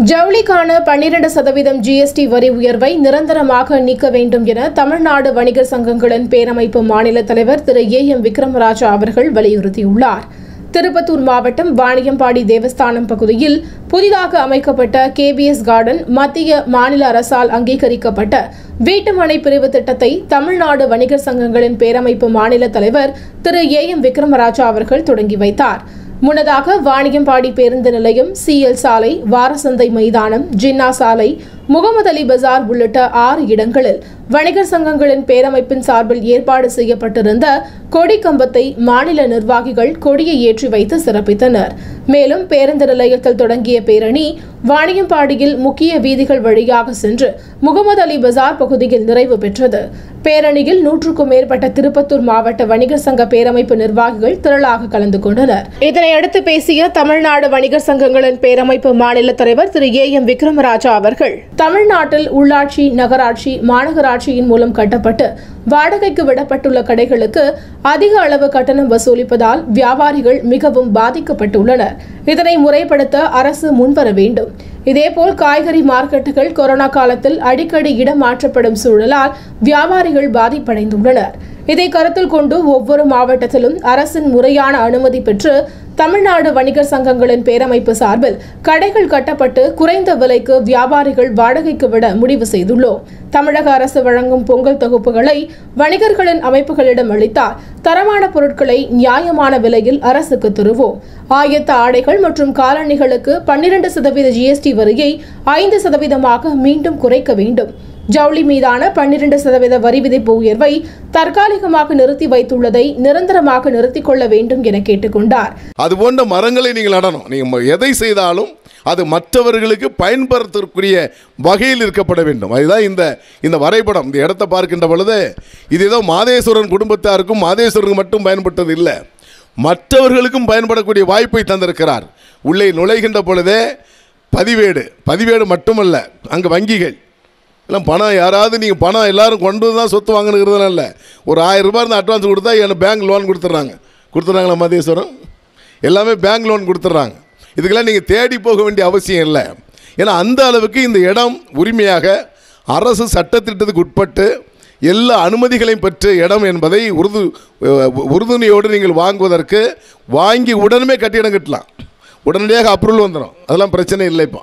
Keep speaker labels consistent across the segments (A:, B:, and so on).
A: ஜவுளிக்கான பன்னிரண்டு சதவீதம் ஜிஎஸ்டி வரி உயர்வை நிரந்தரமாக நீக்க வேண்டும் என தமிழ்நாடு வணிகர் சங்கங்களின் பேரமைப்பு மாநில தலைவர் திரு ஏ எம் விக்ரமராஜா அவர்கள் வலியுறுத்தியுள்ளார் திருப்பத்தூர் மாவட்டம் வாணியம்பாடி தேவஸ்தானம் பகுதியில் புதிதாக அமைக்கப்பட்ட கேபிஎஸ் கார்டன் மத்திய மாநில அரசால் அங்கீகரிக்கப்பட்ட வீட்டுமனை பிரிவு திட்டத்தை தமிழ்நாடு வணிகர் சங்கங்களின் பேரமைப்பு மாநில தலைவர் திரு ஏ எம் விக்ரமராஜா அவர்கள் தொடங்கி வைத்தார் முன்னதாக வாணியம்பாடி பேருந்து நிலையம் சிஎல் சாலை வாரசந்தை மைதானம் ஜின்னா சாலை முகமது அலி பஜார் உள்ளிட்ட ஆறு இடங்களில் வணிகர் சங்கங்களின் பேரமைப்பின் சார்பில் ஏற்பாடு செய்யப்பட்டிருந்த கொடி கம்பத்தை மாநில நிர்வாகிகள் கொடியை ஏற்றி வைத்து சிறப்பித்தனர் மேலும் பேருந்து நிலையத்தில் தொடங்கிய பேரணி வாணியம்பாடியில் முக்கிய வீதிகள் வழியாக சென்று முகமது அலி பஜார் பகுதியில் நிறைவு பெற்றது பேரணியில் நூற்றுக்கும் மேற்பட்ட திருப்பத்தூர் மாவட்ட வணிகர் சங்க பேரமைப்பு நிர்வாகிகள் திரளாக கலந்து கொண்டனர் இதனையடுத்து பேசிய தமிழ்நாடு வணிகர் சங்கங்களின் பேரமைப்பு மாநில தலைவர் திரு ஏ எம் விக்ரமராஜா அவர்கள் தமிழ்நாட்டில் உள்ளாட்சி நகராட்சி மாநகராட்சியின் மூலம் கட்டப்பட்டு வாடகைக்கு விடப்பட்டுள்ள கடைகளுக்கு அதிக அளவு கட்டணம் வசூலிப்பதால் வியாபாரிகள் மிகவும் பாதிக்கப்பட்டுள்ளனர் இதனை முறைப்படுத்த அரசு முன்வர வேண்டும் இதேபோல் காய்கறி மார்க்கெட்டுகள் கொரோனா காலத்தில் அடிக்கடி இடம் மாற்றப்படும் சூழலால் வியாபாரிகள் பாதிப்படைந்துள்ளனர் இதை கருத்தில் கொண்டு ஒவ்வொரு மாவட்டத்திலும் அரசின் முறையான அனுமதி பெற்று தமிழ்நாடு வணிகர் சங்கங்களின் பேரமைப்பு சார்பில் கடைகள் கட்டப்பட்டு குறைந்த விலைக்கு வியாபாரிகள் வாடகைக்கு விட முடிவு செய்துள்ளோம் தமிழக அரசு வழங்கும் பொங்கல் தொகுப்புகளை வணிகர்களின் அமைப்புகளிடம் அளித்தால் தரமான பொருட்களை நியாயமான விலையில் அரசுக்கு தருவோம் ஆயத்த ஆடைகள் மற்றும் காலணிகளுக்கு பன்னிரண்டு சதவீத ஜிஎஸ்டி வரியை ஐந்து சதவீதமாக மீண்டும் குறைக்க வேண்டும் ஜவுளி மீதான பன்னிரண்டு சதவீத வரி விதிப்பு உயர்வை தற்காலிகமாக நிறுத்தி வைத்துள்ளதை நிரந்தரமாக நிறுத்திக் கொள்ள வேண்டும் என கேட்டுக்கொண்டார்
B: அது போன்ற மரங்களை நீங்கள் நடணும் நீங்கள் எதை செய்தாலும் அது மற்றவர்களுக்கு பயன்படுத்தக்கூடிய வகையில் இருக்கப்பட வேண்டும் அதுதான் இந்த இந்த வரைபடம் இந்த இடத்தை பார்க்கின்ற பொழுது இது ஏதோ மாதேஸ்வரன் குடும்பத்தாருக்கும் மாதேஸ்வரனுக்கு மட்டும் பயன்பட்டது இல்லை மற்றவர்களுக்கும் பயன்படக்கூடிய வாய்ப்பை தந்திருக்கிறார் உள்ளே நுழைகின்ற பொழுதே பதிவேடு பதிவேடு மட்டுமல்ல அங்கே வங்கிகள் எல்லாம் பணம் யாராவது நீங்கள் பணம் எல்லாரும் கொண்டு வந்து தான் சொத்து வாங்கணுங்கிறதுலாம் இல்லை ஒரு ஆயிரம் ரூபாய் இருந்து அட்வான்ஸ் கொடுத்தா எனக்கு பேங்க் லோன் கொடுத்துட்றாங்க கொடுத்துட்றாங்களா மதேஸ்வரம் எல்லாமே பேங்க் லோன் கொடுத்துட்றாங்க இதுக்கெல்லாம் நீங்கள் தேடி போக வேண்டிய அவசியம் இல்லை ஏன்னா அந்த அளவுக்கு இந்த இடம் உரிமையாக அரசு சட்டத்திட்டத்துக்கு உட்பட்டு எல்லா அனுமதிகளையும் பெற்ற இடம் என்பதை உறுது உறுதுணையோடு நீங்கள் வாங்குவதற்கு வாங்கி உடனே கட்டிடம் கட்டலாம் உடனடியாக அப்ரூவல் வந்துடும் அதெல்லாம் பிரச்சனை இல்லை இப்போ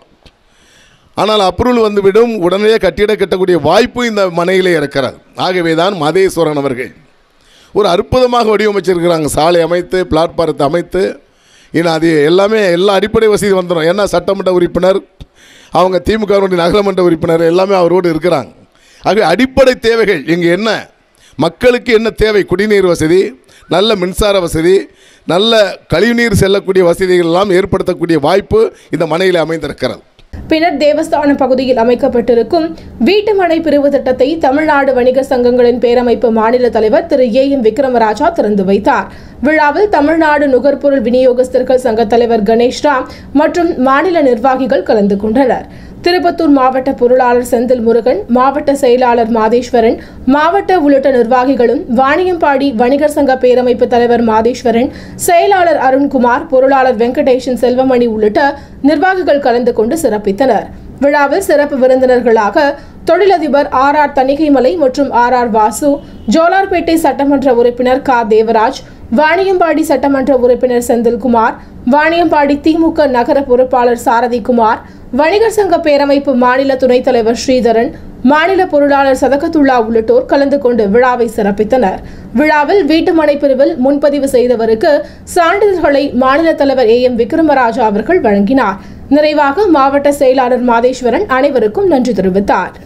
B: ஆனால் அப்ரூவல் வந்துவிடும் உடனடியாக கட்டிட கட்டக்கூடிய வாய்ப்பு இந்த மனையிலே இருக்கிறது ஆகவே தான் மதேஸ்வரன் அவர்கள் ஒரு அற்புதமாக வடிவமைச்சிருக்கிறாங்க சாலை அமைத்து பிளாட்பாரத்தை அமைத்து ஏன்னா அது எல்லாமே எல்லா அடிப்படை வசதி வந்துடும் ஏன்னா சட்டமன்ற உறுப்பினர் அவங்க திமுகவுடைய நகரமன்ற உறுப்பினர் எல்லாமே அவரோடு இருக்கிறாங்க ஆகவே அடிப்படை தேவைகள் இங்கே என்ன மக்களுக்கு என்ன தேவை குடிநீர் வசதி நல்ல மின்சார வசதி நல்ல கழிவுநீர் செல்லக்கூடிய வசதிகள் எல்லாம் ஏற்படுத்தக்கூடிய வாய்ப்பு இந்த மனையில் அமைந்திருக்கிறது
A: பின்னர் தேவஸ்தான பகுதியில் அமைக்கப்பட்டிருக்கும் வீட்டுமனை பிரிவு திட்டத்தை தமிழ்நாடு வணிகர் சங்கங்களின் பேரமைப்பு மாநில தலைவர் திரு ஏ எம் விக்ரமராஜா திறந்து வைத்தார் விழாவில் தமிழ்நாடு நுகர்பொருள் விநியோகஸ்தர்கள் சங்க தலைவர் கணேஷ் ராம் மற்றும் மாநில நிர்வாகிகள் கலந்து கொண்டனர் திருப்பத்தூர் மாவட்ட பொருளாளர் செந்தில் முருகன் மாவட்ட செயலாளர் மாதேஸ்வரன் மாவட்ட உள்ளிட்ட நிர்வாகிகளும் வாணியம்பாடி வணிகர் சங்க பேரமைப்பு தலைவர் மாதேஸ்வரன் செயலாளர் அருண்குமார் பொருளாளர் வெங்கடேஷன் செல்வமணி உள்ளிட்ட நிர்வாகிகள் கலந்து கொண்டு சிறப்பித்தனர் விழாவில் சிறப்பு விருந்தினர்களாக தொழிலதிபர் ஆர் ஆர் தணிகைமலை மற்றும் ஆர் ஆர் வாசு ஜோலார்பேட்டை சட்டமன்ற உறுப்பினர் கா தேவராஜ் வாணியம்பாடி சட்டமன்ற உறுப்பினர் செந்தில்குமார் வாணியம்பாடி திமுக நகர பொறுப்பாளர் சாரதிகுமார் வணிகர் சங்க பேரமைப்பு மாநில துணைத் தலைவர் ஸ்ரீதரன் மாநில பொருளாளர் சதகத்துல்லா உள்ளிட்டோர் கலந்து கொண்டு விழாவை சிறப்பித்தனர் விழாவில் வீட்டுமனை பிரிவில் முன்பதிவு செய்தவருக்கு சான்றிதழ்களை மாநில தலைவர் ஏ எம் விக்ரமராஜா அவர்கள் வழங்கினார் நிறைவாக மாவட்ட செயலாளர் மாதேஸ்வரன் அனைவருக்கும் நன்றி தெரிவித்தார்